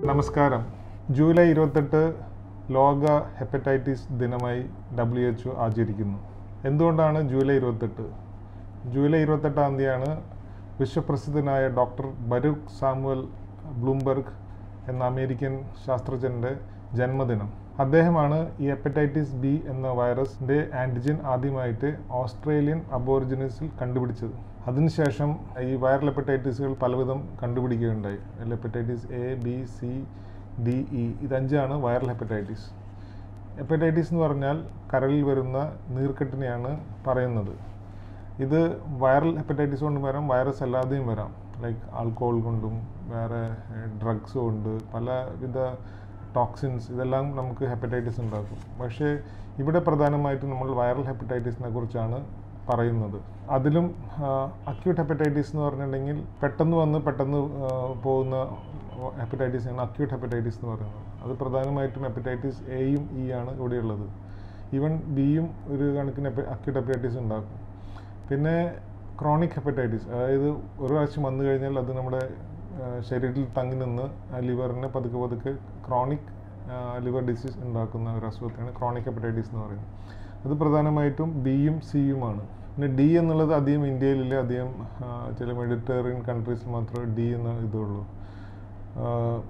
നമസ്കാരം ജൂലൈ ഇരുപത്തെട്ട് ലോക ഹെപ്പറ്റൈറ്റിസ് ദിനമായി ഡബ്ല്യു എച്ച് ഒ ആചരിക്കുന്നു എന്തുകൊണ്ടാണ് ജൂലൈ ഇരുപത്തെട്ട് ജൂലൈ ഇരുപത്തെട്ടാം തീയതിയാണ് വിശ്വപ്രസിദ്ധനായ ഡോക്ടർ ബരൂഖ് സാമുവൽ ബ്ലൂംബർഗ് എന്ന അമേരിക്കൻ ശാസ്ത്രജ്ഞൻ്റെ ജന്മദിനം അദ്ദേഹമാണ് ഈ ഹെപ്പറ്റൈറ്റിസ് ബി എന്ന വൈറസിൻ്റെ ആൻറ്റിജൻ ആദ്യമായിട്ട് ഓസ്ട്രേലിയൻ അബോറിജിനസിൽ കണ്ടുപിടിച്ചത് അതിനുശേഷം ഈ വൈറൽ ഹെപ്പറ്റൈറ്റിസുകൾ പലവിധം കണ്ടുപിടിക്കുകയുണ്ടായി hepatitis A B C D E ഇതഞ്ചാണ് വൈറൽ ഹെപ്പറ്റൈറ്റിസ് ഹെപ്പറ്റൈറ്റിസ് എന്ന് പറഞ്ഞാൽ കരളിൽ വരുന്ന നീർക്കെട്ടിനെയാണ് പറയുന്നത് ഇത് വൈറൽ ഹെപ്പറ്റൈറ്റിസ് കൊണ്ട് വരാം വൈറസ് അല്ലാതെയും വരാം ലൈക്ക് ആൽക്കഹോൾ കൊണ്ടും വേറെ ഡ്രഗ്സ് കൊണ്ട് പലവിധ ടോക്സിൻസ് ഇതെല്ലാം നമുക്ക് ഹെപ്പറ്റൈറ്റിസ് ഉണ്ടാക്കും പക്ഷേ ഇവിടെ പ്രധാനമായിട്ടും നമ്മൾ വൈറൽ ഹെപ്പറ്റൈറ്റിസിനെ കുറിച്ചാണ് പറയുന്നത് അതിലും അക്യൂട്ട് ഹെപ്പറ്റൈറ്റിസ് എന്ന് പറഞ്ഞിട്ടുണ്ടെങ്കിൽ പെട്ടെന്ന് വന്ന് പെട്ടെന്ന് ആ, പോകുന്ന ഹെപ്പറ്റൈറ്റിസാണ് അക്യൂട്ട് ഹെപ്പറ്റൈറ്റിസ് എന്ന് പറയുന്നത് അത് പ്രധാനമായിട്ടും ഹെപ്പറ്റൈറ്റിസ് എയും ഇ ആണ് ഇവിടെയുള്ളത് ഈവൻ ബിയും ഒരു കണക്കിന് അക്യൂട്ട് ഹെപ്പറ്റൈറ്റിസ് ഉണ്ടാക്കും പിന്നെ ക്രോണിക് ഹെപ്പറ്റൈറ്റിസ് അതായത് ഒരു പ്രാവശ്യം വന്നു കഴിഞ്ഞാൽ അത് നമ്മുടെ ആ, ശരീരത്തിൽ തങ്ങി നിന്ന് ആ ലിവറിനെ പതുക്കെ പതുക്കെ ക്രോണിക് ലിവർ ഡിസീസ് ഉണ്ടാക്കുന്ന ഒരു അസുഖത്തെയാണ് ക്രോണിക് ഹെപ്പറ്റൈറ്റിസ് എന്ന് പറയുന്നത് അത് പ്രധാനമായിട്ടും ബിയും സിയുമാണ് പിന്നെ ഡി എന്നുള്ളത് അധികം ഇന്ത്യയിലില്ല അധികം ആ, ചില മെഡിറ്ററേറിയൻ കൺട്രീസിൽ മാത്രമേ ഡി എന്ന ഇതുള്ളൂ ആ,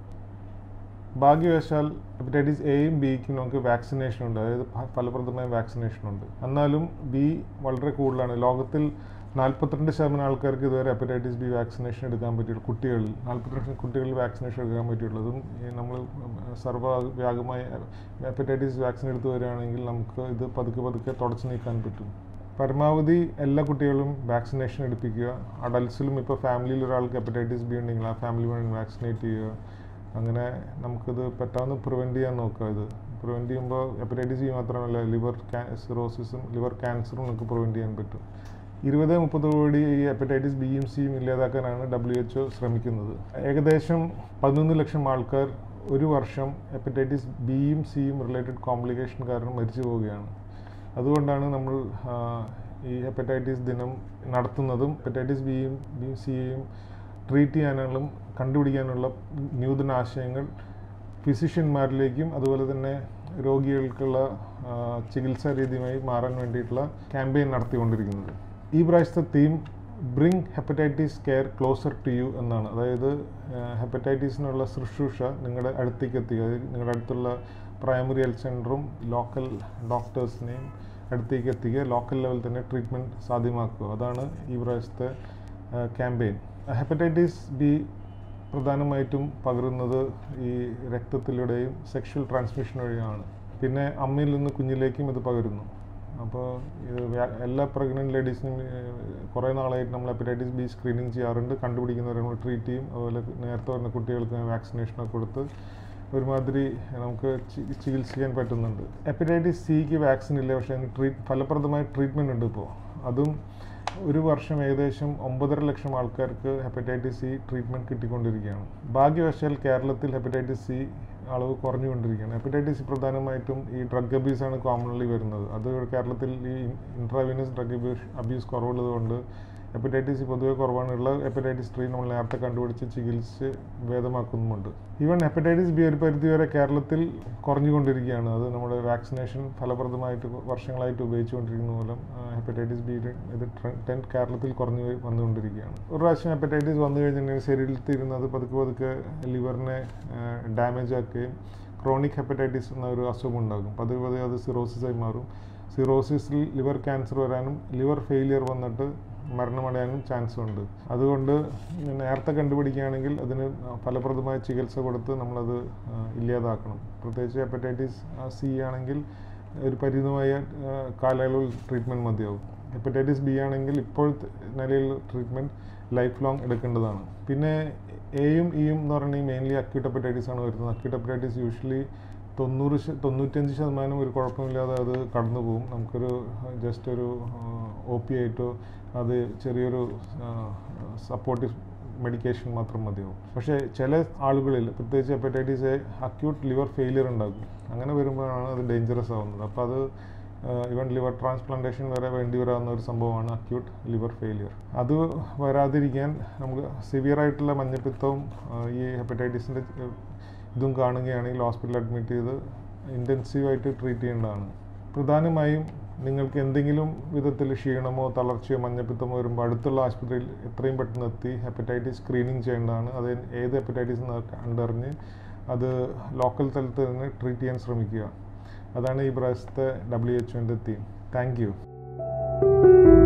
ഭാഗ്യവശാൽ ഹെപ്പറ്റൈറ്റിസ് എയും ബിക്കും നമുക്ക് വാക്സിനേഷൻ ഉണ്ട് അതായത് ഫ- ഫലപ്രദമായ വാക്സിനേഷൻ ഉണ്ട് എന്നാലും ബി വളരെ കൂടുതലാണ് ലോകത്തിൽ നാൽപ്പത്തിരണ്ട് ശതമാനം ആൾക്കാർക്ക് ഇതുവരെ ഹെപ്പറ്റൈറ്റിസ് ബി വാക്സിനേഷൻ എടുക്കാൻ പറ്റിയുള്ളൂ കുട്ടികളിൽ നാൽപ്പത്തിരണ്ട് കുട്ടികളിൽ വാക്സിനേഷൻ എടുക്കാൻ പറ്റിയുള്ളൂ അതും നമ്മൾ സർവ്വവ്യാപകമായി ഹെപ്പറ്റൈറ്റിസ് വാക്സിൻ എടുത്തു വരികയാണെങ്കിൽ നമുക്ക് ഇത് പതുക്കെ പതുക്കെ തുടച്ചു നീക്കാൻ പറ്റും പരമാവധി എല്ലാ കുട്ടികളും വാക്സിനേഷൻ എടുപ്പിക്കുക അഡൽട്സിലും ഇപ്പോൾ ഫാമിലിയിൽ ഒരാൾക്ക് ഹെപ്പറ്റൈറ്റിസ് ബി ഉണ്ടെങ്കിൽ ആ ഫാമിലി വേണ്ടി വാക്സിനേറ്റ് ചെയ്യുക അങ്ങനെ നമുക്കിത് പറ്റാവുന്ന പ്രിവെൻറ്റ് ചെയ്യാൻ നോക്കുക ഇത് പ്രിവെൻറ്റ് ചെയ്യുമ്പോൾ ഹെപ്പറ്റൈറ്റിസ് ബി മാത്രമല്ല ലിവർ സിറോസിസും ലിവർ ക്യാൻസറും നമുക്ക് പ്രിവെൻറ്റ് ചെയ്യാൻ പറ്റും ഇരുപത് മുപ്പത് കോടി ഈ ഹെപ്പറ്റൈറ്റിസ് ബിയും സിയും ഇല്ലാതാക്കാനാണ് ഡബ്ല്യു എച്ച് ഒ ശ്രമിക്കുന്നത് ഏകദേശം പതിനൊന്ന് ലക്ഷം ആൾക്കാർ ഒരു വർഷം ഹെപ്പറ്റൈറ്റിസ് ബിയും സിയും റിലേറ്റഡ് കോംപ്ലിക്കേഷൻ കാരണം മരിച്ചു പോവുകയാണ് അതുകൊണ്ടാണ് നമ്മൾ ആ, ഈ ഹെപ്പറ്റൈറ്റിസ് ദിനം നടത്തുന്നതും ഹെപ്പറ്റൈറ്റിസ് ബിയും ബി സിയെയും ട്രീറ്റ് ചെയ്യാനുള്ള കണ്ടുപിടിക്കാനുള്ള നൂതന ആശയങ്ങൾ ഫിസിഷ്യന്മാരിലേക്കും അതുപോലെ തന്നെ രോഗികൾക്കുള്ള ആ, ചികിത്സാ രീതിയുമായി മാറാൻ വേണ്ടിയിട്ടുള്ള ക്യാമ്പയിൻ നടത്തിക്കൊണ്ടിരിക്കുന്നത് ഈ പ്രാവശ്യത്തെ theme bring hepatitis care closer to you എന്നാണ് അതായത് ഹെപ്പറ്റൈറ്റിസിനുള്ള ശുശ്രൂഷ നിങ്ങളുടെ അടുത്തേക്ക് എത്തിക്കുക അതായത് നിങ്ങളുടെ അടുത്തുള്ള പ്രൈമറി ഹെൽത്ത് സെൻറ്ററും ലോക്കൽ ഡോക്ടേഴ്സിനെയും അടുത്തേക്ക് എത്തിക്കുക ലോക്കൽ ലെവൽ തന്നെ ട്രീറ്റ്മെൻറ്റ് സാധ്യമാക്കുക അതാണ് ഈ പ്രാവശ്യത്തെ ക്യാമ്പയിൻ ഹെപ്പറ്റൈറ്റിസ് ബി പ്രധാനമായിട്ടും പകരുന്നത് ഈ രക്തത്തിലൂടെയും സെക്ഷൽ ട്രാൻസ്മിഷൻ വഴിയാണ് പിന്നെ അമ്മയിൽ നിന്ന് കുഞ്ഞിലേക്കും ഇത് പകരുന്നു അപ്പോൾ ഇത് വ്യാ- എല്ലാ പ്രഗ്നൻറ്റ് ലേഡീസിനും കുറേ നാളായിട്ട് നമ്മൾ ഹെപ്പറ്റൈറ്റിസ് ബി സ്ക്രീനിങ് ചെയ്യാറുണ്ട് കണ്ടുപിടിക്കുന്നവരെ നമ്മൾ ട്രീറ്റ് ചെയ്യും അതുപോലെ നേരത്തെ പറഞ്ഞ കുട്ടികൾക്ക് വാക്സിനേഷനൊക്കെ കൊടുത്ത് ഒരുമാതിരി നമുക്ക് ചി- ചികിത്സിക്കാൻ പറ്റുന്നുണ്ട് ഹെപ്പറ്റൈറ്റിസ് സിക്ക് വാക്സിൻ ഇല്ല പക്ഷേ അതിന് ട്രീറ്റ് ഫലപ്രദമായ ട്രീറ്റ്മെൻറ്റ് ഉണ്ട് ഇപ്പോൾ അതും ഒരു വർഷം ഏകദേശം ഒമ്പതര ലക്ഷം ആൾക്കാർക്ക് ഹെപ്പറ്റൈറ്റിസ് സി ട്രീറ്റ്മെൻറ്റ് കിട്ടിക്കൊണ്ടിരിക്കുകയാണ് ഭാഗ്യവശാൽ കേരളത്തിൽ ഹെപ്പറ്റൈറ്റിസ് സി അളവ് കുറഞ്ഞുകൊണ്ടിരിക്കുകയാണ് ഹെപ്പറ്റൈറ്റിസ് സി പ്രധാനമായിട്ടും ഈ ഡ്രഗ് അബ്യൂസ് ആണ് കോമൺലി വരുന്നത് അത് കേരളത്തിൽ ഈ ഇൻട്രാവീനസ് ഡ്രഗ് അബ്യൂസ് അബ്യൂസ് കുറവുള്ളത് കൊണ്ട് ഹെപ്പറ്റൈറ്റിസ് പൊതുവെ കുറവാണ് ഉള്ള ഹെപ്പറ്റൈറ്റിസ് ത്രീ നമ്മൾ നേരത്തെ കണ്ടുപിടിച്ച് ചികിത്സിച്ച് ഭേദമാക്കുന്നുമുണ്ട് ഈവൻ ഹെപ്പറ്റൈറ്റിസ് ബി ഒരു പരിധി വരെ കേരളത്തിൽ കുറഞ്ഞുകൊണ്ടിരിക്കുകയാണ് അത് നമ്മുടെ വാക്സിനേഷൻ ഫലപ്രദമായിട്ട് വർഷങ്ങളായിട്ട് ഉപയോഗിച്ചുകൊണ്ടിരിക്കുന്ന മൂലം ഹെപ്പറ്റൈറ്റിസ് ബി ഇത് ടെൻ കേരളത്തിൽ കുറഞ്ഞു വ- വന്നുകൊണ്ടിരിക്കുകയാണ് ഒരു പ്രാവശ്യം ഹെപ്പറ്റൈറ്റിസ് വന്നു കഴിഞ്ഞിട്ടുണ്ടെങ്കിൽ ശരീരത്തിൽ ഇരുന്ന് അത് പതുക്കെ പതുക്കെ ലിവറിനെ ഡാമേജ് ആക്കുകയും ക്രോണിക് ഹെപ്പറ്റൈറ്റിസ് എന്ന ഒരു അസുഖം ഉണ്ടാകും പതുക്കെ പതുക്കെ അത് സിറോസിസായി മാറും സിറോസിസിൽ ലിവർ ക്യാൻസർ വരാനും ലിവർ ഫെയിലിയർ വന്നിട്ട് മരണമടയാനും ചാൻസ് ഉണ്ട് അതുകൊണ്ട് നേരത്തെ കണ്ടുപിടിക്കുകയാണെങ്കിൽ അതിന് ഫലപ്രദമായ ചികിത്സ കൊടുത്ത് നമ്മളത് ആ, ഇല്ലാതാക്കണം പ്രത്യേകിച്ച് ഹെപ്പറ്റൈറ്റിസ് സി ആണെങ്കിൽ ഒരു പരിമിതമായ ആ, കാലയളവിൽ ട്രീറ്റ്മെൻറ്റ് മതിയാവും ഹെപ്പറ്റൈറ്റിസ് ബി ആണെങ്കിൽ ഇപ്പോഴത്തെ നിലയിൽ ട്രീറ്റ്മെൻറ്റ് ലൈഫ് ലോങ് എടുക്കേണ്ടതാണ് പിന്നെ എയും ഇയും എന്ന് പറഞ്ഞാൽ മെയിൻലി അക്യൂട്ട് ഹെപ്പറ്റൈറ്റിസ് ആണ് വരുന്നത് അക്യൂട്ട് ഹെപ്പറ്റൈറ്റിസ് യൂഷ്വലി തൊണ്ണൂറ് ശ- തൊണ്ണൂറ്റഞ്ച് ശതമാനം ഒരു കുഴപ്പമില്ലാതെ അത് കടന്നു പോകും നമുക്കൊരു ജസ്റ്റ് ഒരു ഒ പി ആയിട്ടോ അത് ചെറിയൊരു സപ്പോർട്ടീവ് മെഡിക്കേഷൻ മാത്രം മതിയാവും പക്ഷേ ചില ആളുകളിൽ പ്രത്യേകിച്ച് hepatitis A acute liver failure ഉണ്ടാകും അങ്ങനെ വരുമ്പോഴാണ് അത് ഡേഞ്ചറസ് ആവുന്നത് അപ്പോൾ അത് ഇവൻ ലിവർ ട്രാൻസ്പ്ലാന്റേഷൻ വരെ വേണ്ടി വരാവുന്ന ഒരു സംഭവമാണ് അക്യൂട്ട് ലിവർ ഫെയിലിയർ അത് വരാതിരിക്കാൻ നമുക്ക് സിവിയർ ആയിട്ടുള്ള മഞ്ഞപ്പിത്തവും ആ, ഈ ഹെപ്പറ്റൈറ്റിസിൻ്റെ ഇതും കാണുകയാണെങ്കിൽ ഹോസ്പിറ്റലിൽ അഡ്മിറ്റ് ചെയ്ത് ഇൻറ്റൻസീവായിട്ട് ട്രീറ്റ് ചെയ്യേണ്ടതാണ് പ്രധാനമായും നിങ്ങൾക്ക് എന്തെങ്കിലും വിധത്തിൽ ക്ഷീണമോ തളർച്ചയോ മഞ്ഞപ്പിത്തമോ വരുമ്പോൾ അടുത്തുള്ള ആശുപത്രിയിൽ എത്രയും പെട്ടെന്ന് എത്തി ഹെപ്പറ്റൈറ്റിസ് സ്ക്രീനിങ് ചെയ്യേണ്ടതാണ് അത് ഏത് ഹെപ്പറ്റൈറ്റിസ് എന്ന് കണ്ടറിഞ്ഞ് അത് ലോക്കൽ തലത്തിൽ തന്നെ ട്രീറ്റ് ചെയ്യാൻ ശ്രമിക്കുക അതാണ് ഈ പ്രാവശ്യത്തെ ഡബ്ല്യു എച്ച് ഒൻ്റെ തീം താങ്ക് യു